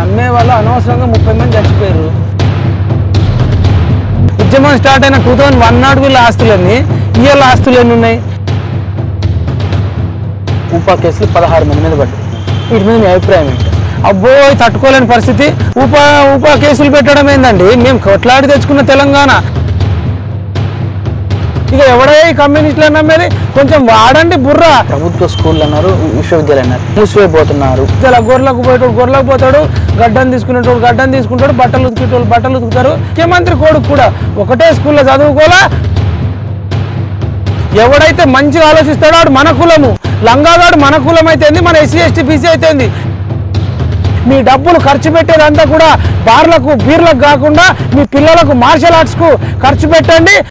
అమ్మే వాళ్ళు అనవసరంగా ముప్పై మంది చచ్చిపోయారు ఉద్యమం స్టార్ట్ అయిన టూ థౌజండ్ వన్ నాట్ వీళ్ళ ఆస్తులన్నీ ఇవాళ ఆస్తులు ఎన్ని ఉన్నాయి ఉపా కేసులు పదహారు మంది మీద పడ్డాయి వీటి మీద మీ అభిప్రాయం ఏంటి అబ్బో ఇది తట్టుకోలేని పరిస్థితి ఉపా ఉపా కేసులు పెట్టడం ఏందండి మేము కొట్లాడి తెచ్చుకున్న తెలంగాణ ఇక ఎవడే ఈ కమ్యూనిస్టులు నమ్మేది కొంచెం వాడండి బుర్ర ప్రభుత్వ స్కూల్ అన్నారు విశ్వవిద్యాలయం అన్నారు మూసిపోతున్నారు ఇలా గొర్రెలకు పోయేటోడు గొర్రెలకు పోతాడు గడ్డను తీసుకునేటోడు గడ్డను తీసుకుంటాడు బట్టలు ఉతికేటోడు బట్టలు ఉతుకుతారు ముఖ్యమంత్రి కొడుకు కూడా ఒకటే స్కూల్లో చదువుకోలా ఎవడైతే మంచిగా ఆలోచిస్తాడో వాడు మన కులము లంగాగాడు మన కులం అయితేంది మన ఎస్సీ ఎస్టీ బీసీ అయితేంది మీ డబ్బులు ఖర్చు పెట్టేదంతా కూడా బార్లకు బీర్లకు కాకుండా మీ పిల్లలకు మార్షల్ ఆర్ట్స్కు ఖర్చు పెట్టండి